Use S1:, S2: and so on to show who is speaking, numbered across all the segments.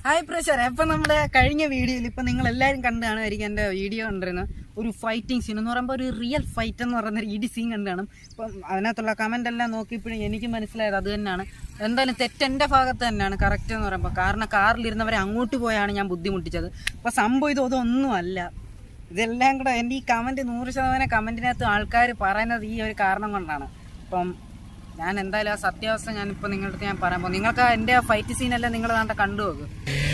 S1: Hi pressure അപ്പൊ നമ്മുടെ കഴിഞ്ഞ വീഡിയോയിൽ ഇപ്പൊ നിങ്ങൾ എല്ലാവരും കണ്ടു കാണുമായിരിക്കും എന്റെ വീഡിയോ കണ്ടിരുന്ന ഒരു ഫൈറ്റിംഗ് സീൻ എന്ന് പറയുമ്പോൾ ഒരു റിയൽ ഫൈറ്റ് എന്ന് പറയുന്ന ഒരു ഇടി സീൻ കണ്ടാണ് ഇപ്പം അതിനകത്തുള്ള കമന്റ് എല്ലാം നോക്കിയപ്പോഴും എനിക്ക് മനസ്സിലായത് അത് തന്നെയാണ് എന്തായാലും തെറ്റെന്റെ ഭാഗത്ത് തന്നെയാണ് കറക്റ്റ് എന്ന് പറയുമ്പോൾ കാരണം കാറിലിരുന്നവരെ അങ്ങോട്ട് പോയാണ് ഞാൻ ബുദ്ധിമുട്ടിച്ചത് അപ്പൊ സംഭവം ഇത് ഇതൊന്നും അല്ല ഇതെല്ലാം കൂടെ എൻ്റെ ഈ കമന്റ് നൂറ് ശതമാനം കമന്റിനകത്ത് ആൾക്കാർ പറയുന്നത് ഈ ഒരു കാരണം കൊണ്ടാണ് അപ്പം ഞാൻ എന്തായാലും ആ സത്യാവസ്ഥ ഞാൻ ഇപ്പൊ നിങ്ങളുടെ അടുത്ത് ഞാൻ പറയാൻ പോകും നിങ്ങൾക്ക് ആ എൻ്റെ ആ ഫൈറ്റ് സീനെല്ലാം നിങ്ങൾ കണ്ട കണ്ടു നോക്ക്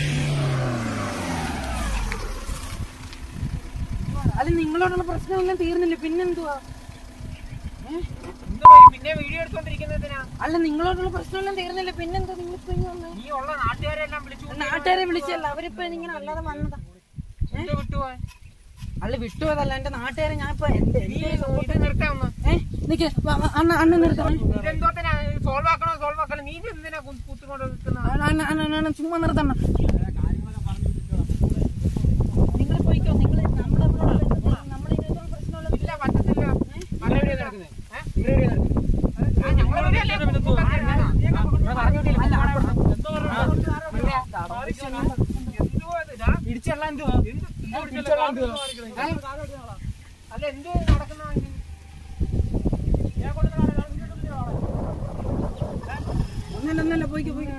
S1: അത് നിങ്ങളോടുള്ള പ്രശ്നമൊന്നും തീർന്നില്ല പിന്നെന്തുവാ ഏ?
S2: പിന്നെ വീഡിയോ എടുത്തോണ്ടിരിക്കുന്നതിനാ
S1: അല്ല നിങ്ങളോടുള്ള പ്രശ്നമെല്ലാം തീർന്നില്ല പിന്നെന്താ നിങ്ങൾ ഇപ്പൊ ഇങ്ങ് വന്നേ?
S2: നീ ഉള്ള നാട്ടുകാരെല്ലാം വിളിച്ചു
S1: നാട്ടുകാരെ വിളിച്ചല്ല അവരിപ്പോ ഇങ്ങനെ അല്ലാതെ വന്നതാ
S2: കൊണ്ട് വിട്ടുപോയി
S1: അല്ല വിട്ടുപോയതല്ല എന്റെ നാട്ടുകാരെ ഞാൻ ഇപ്പൊ എന്റെ
S2: നീ ഇത് നിർത്താമെന്ന്
S1: ഏഹ് നിക്ക് വാ, വാ, അണ്ണ അണ്ണ നിർത്തണേ
S2: ഇതെന്തോത്തിനാ സോൾവ് ആക്കണോ സോൾവ് ആക്കണോ നീ ഇത് എന്തിനാ കു- കുത്തിക്കൊണ്ട് നിൽക്കുന്നത്
S1: അണ്ണ അണ്ണ അണ്ണ അണ്ണ ചുമ്മാ നിർത്തണം നിങ്ങൾ പോയിക്കോ നിങ്ങൾ നമ്മുടെ നമ്മുടെ ഇതിനകത്തുള്ള പ്രശ്നമുള്ള
S2: ഇല്ല പറ്റത്തില്ല നല്ല വീഡിയോ നടക്കുന്നത് ഞങ്ങൾ
S1: ഇടിച്ചെല്ലാം
S2: അല്ല എന്ത് നടക്കുന്ന
S1: ഒന്നല്ല ഒന്നല്ല പോയിക്കോ പോയിക്കോ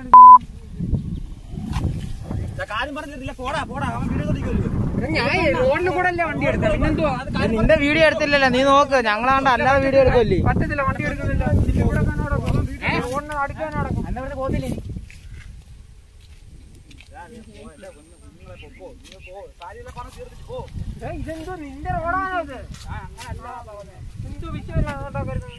S2: ഞാൻ റോഡിൽ കൂടെ അല്ലേ വണ്ടി എടുത്തത് പിന്നെന്തുവാ
S3: നിന്റെ വീഡിയോ എടുത്തില്ലല്ലോ നീ നോക്ക് ഞങ്ങളാണ്ട് അല്ലാതെ വീഡിയോ എടുക്കുമല്ലേ
S2: പറ്റത്തില്ല വണ്ടി എടുക്കുന്നില്ല ഇവിടെ റോഡിന് അടുക്കാനടക്കും
S1: അന്നവരുടെ പോകുന്നില്ലേ
S2: ഏയ് ഇതെന്തോ നിന്റെ റോഡാണോ ഇത് എന്തോ വിഷയമില്ല അങ്ങോട്ടാ വരുന്നത്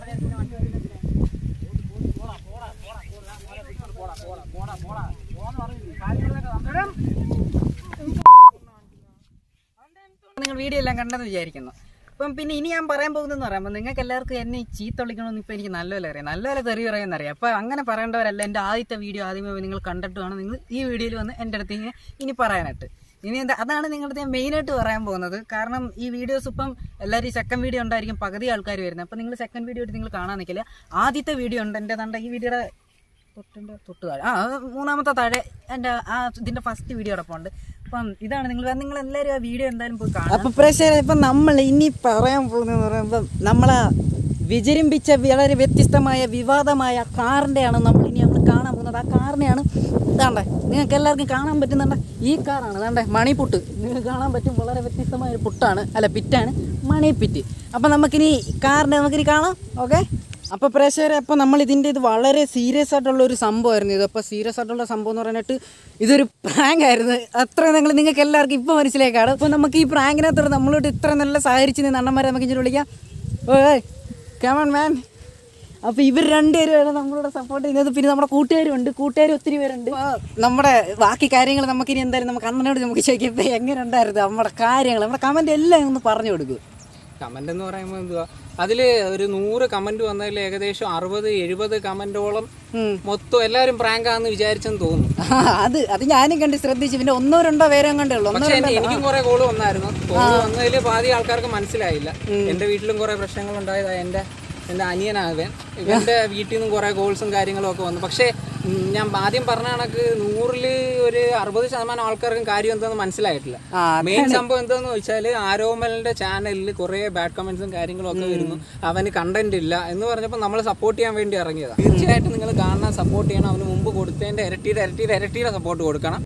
S1: നിങ്ങൾ വീഡിയോ എല്ലാം കണ്ടെന്ന് വിചാരിക്കുന്നു അപ്പം പിന്നെ ഇനി ഞാൻ പറയാൻ പോകുന്നതെന്ന് പറയുമ്പോൾ നിങ്ങൾക്ക് എല്ലാവർക്കും എന്നെ ഈ ചീത്ത വിളിക്കണമെന്ന് ഇപ്പം എനിക്ക് നല്ലപോലെ അറിയാം നല്ലപോലെ തെറി പറയുമെന്ന് അറിയാം അപ്പോൾ അങ്ങനെ പറയേണ്ടവരല്ല എൻ്റെ ആദ്യത്തെ വീഡിയോ ആദ്യമേ നിങ്ങൾ കണ്ടിട്ട് വേണം നിങ്ങൾ ഈ വീഡിയോയിൽ വന്ന് എൻ്റെ അടുത്ത് ഇങ്ങനെ ഇനി പറയാനായിട്ട് ഇനി എന്താ അതാണ് നിങ്ങളുടെ അടുത്ത് ഞാൻ മെയിനായിട്ട് പറയാൻ പോകുന്നത് കാരണം ഈ വീഡിയോസ് ഇപ്പം എല്ലാവരും ഈ സെക്കൻഡ് വീഡിയോ ഉണ്ടായിരിക്കും പകുതി ആൾക്കാർ വരുന്നത് അപ്പം നിങ്ങൾ സെക്കൻഡ് വീഡിയോ ആയിട്ട് നിങ്ങൾ കാണാൻ നിൽക്കില്ല ആദ്യത്തെ വീഡിയോ ഉണ്ട് എൻ്റെ തണ്ട ഈ വീഡിയോയുടെ തൊട്ടിൻ്റെ തൊട്ട് താഴെ ആ അത് മൂന്നാമത്തെ താഴെ എൻ്റെ ആ ഇതിൻ്റെ ഫസ്റ്റ് വീഡിയോ അടപ്പുണ്ട് അപ്പം ഇതാണ് നിങ്ങൾ നിങ്ങൾ എല്ലാവരും ആ വീഡിയോ എന്തായാലും പോയി കാണാം അപ്പം പ്രേക്ഷകരെ ഇപ്പം നമ്മൾ ഇനി പറയാൻ പോകുന്നതെന്ന് പറയുമ്പം നമ്മളെ വിജൃംഭിച്ച വളരെ വ്യത്യസ്തമായ വിവാദമായ കാറിൻ്റെയാണ് നമ്മൾ ഇനി നമ്മൾ കാണാൻ പോകുന്നത് ആ കാറിനെയാണ് ഇതാണ്ടേ നിങ്ങൾക്ക് എല്ലാവർക്കും കാണാൻ പറ്റുന്നുണ്ട് ഈ കാറാണ് ഇതാണ്ടേ മണിപ്പുട്ട് നിങ്ങൾക്ക് കാണാൻ പറ്റും വളരെ വ്യത്യസ്തമായ ഒരു പുട്ടാണ് അല്ല പിറ്റാണ് മണിപ്പിറ്റ് അപ്പം നമുക്കിനി കാറിൻ്റെ നമുക്കിനി കാണാം ഓക്കെ അപ്പോൾ പ്രേക്ഷകരെ അപ്പോൾ നമ്മൾ ഇതിൻ്റെ ഇത് വളരെ സീരിയസ് ആയിട്ടുള്ള ഒരു സംഭവമായിരുന്നു ഇത് അപ്പോൾ സീരിയസ് ആയിട്ടുള്ള സംഭവം എന്ന് പറയാനായിട്ട് ഇതൊരു പ്രാങ്ക് ആയിരുന്നു അത്ര നിങ്ങൾ നിങ്ങൾക്ക് എല്ലാവർക്കും ഇപ്പോൾ മനസ്സിലേക്കാണ് അപ്പോൾ നമുക്ക് ഈ പ്രാങ്കിനകത്തോട് നമ്മളോട് ഇത്ര നല്ല സഹകരിച്ച് നിന്ന് അണ്ണന്മാരെ നമുക്ക് ഇങ്ങനെ വിളിക്കാം ഓയ് കമൺ മാൻ അപ്പോൾ ഇവർ രണ്ടുപേരും നമ്മളോട് സപ്പോർട്ട് ചെയ്യുന്നത് പിന്നെ നമ്മുടെ കൂട്ടുകാരും ഉണ്ട് കൂട്ടുകാർ ഒത്തിരി പേരുണ്ട് അപ്പോൾ നമ്മുടെ ബാക്കി കാര്യങ്ങൾ നമുക്കിനി എന്തായാലും നമുക്ക് അണ്ണനോട് നമുക്ക് ചോദിക്കുമ്പോൾ എങ്ങനെ ഉണ്ടായിരുന്നു നമ്മുടെ കാര്യങ്ങൾ നമ്മുടെ കമൻറ്റ് എല്ലാം ഒന്ന് പറഞ്ഞു കൊടുക്കും
S3: കമന്റ് എന്ന് പറയുമ്പോൾ എന്തുവാ അതില് ഒരു നൂറ് കമന്റ് വന്നതിൽ ഏകദേശം അറുപത് എഴുപത് കമന്റോളം മൊത്തം എല്ലാവരും പ്രാങ്ക് ആണെന്ന് വിചാരിച്ചെന്ന് തോന്നുന്നു
S1: ആ, അത് അത് ഞാനും കണ്ട് ശ്രദ്ധിച്ചു പിന്നെ ഒന്നോ രണ്ടോ പേരെ കണ്ടേ ഉള്ളൂ ഒന്നോ
S3: പക്ഷെ
S1: രണ്ടോ
S3: എനിക്കും കുറെ കോള് വന്നായിരുന്നു കോള് വന്നതിൽ പാതി ആൾക്കാർക്ക് മനസ്സിലായില്ല എന്റെ വീട്ടിലും കുറെ പ്രശ്നങ്ങൾ ഉണ്ടായതാ എന്റെ എന്റെ അനിയനാവൻ ഇവന്റെ വീട്ടിൽ നിന്നും കുറെ കോൾസും കാര്യങ്ങളും ഒക്കെ വന്നു പക്ഷേ ഉം, ഞാൻ ആദ്യം പറഞ്ഞ കണക്ക് നൂറില് ഒരു അറുപത് ശതമാനം ആൾക്കാർക്കും കാര്യം എന്താണെന്ന് മനസ്സിലായിട്ടില്ല
S1: ആ,
S3: മെയിൻ സംഭവം എന്താന്ന് വെച്ചാൽ ആരോമലിന്റെ ചാനലിൽ കുറെ ബാഡ് കമന്റ്സും കാര്യങ്ങളും ഒക്കെ വരുന്നു അവന് കണ്ടന്റ് ഇല്ല എന്ന് പറഞ്ഞപ്പോൾ നമ്മൾ സപ്പോർട്ട് ചെയ്യാൻ വേണ്ടി ഇറങ്ങിയതാണ് തീർച്ചയായിട്ടും നിങ്ങൾ കാണാൻ സപ്പോർട്ട് ചെയ്യണം അവന് മുമ്പ് കൊടുത്തതിന്റെ ഇരട്ടിയുടെ ഇരട്ടിയുടെ ഇരട്ടിയുടെ സപ്പോർട്ട് കൊടുക്കണം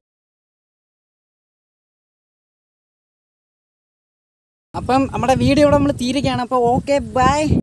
S1: അപ്പം നമ്മുടെ വീഡിയോ ഇവിടെ നമ്മൾ തീരുകയാണ് അപ്പോൾ ഓക്കെ ബൈ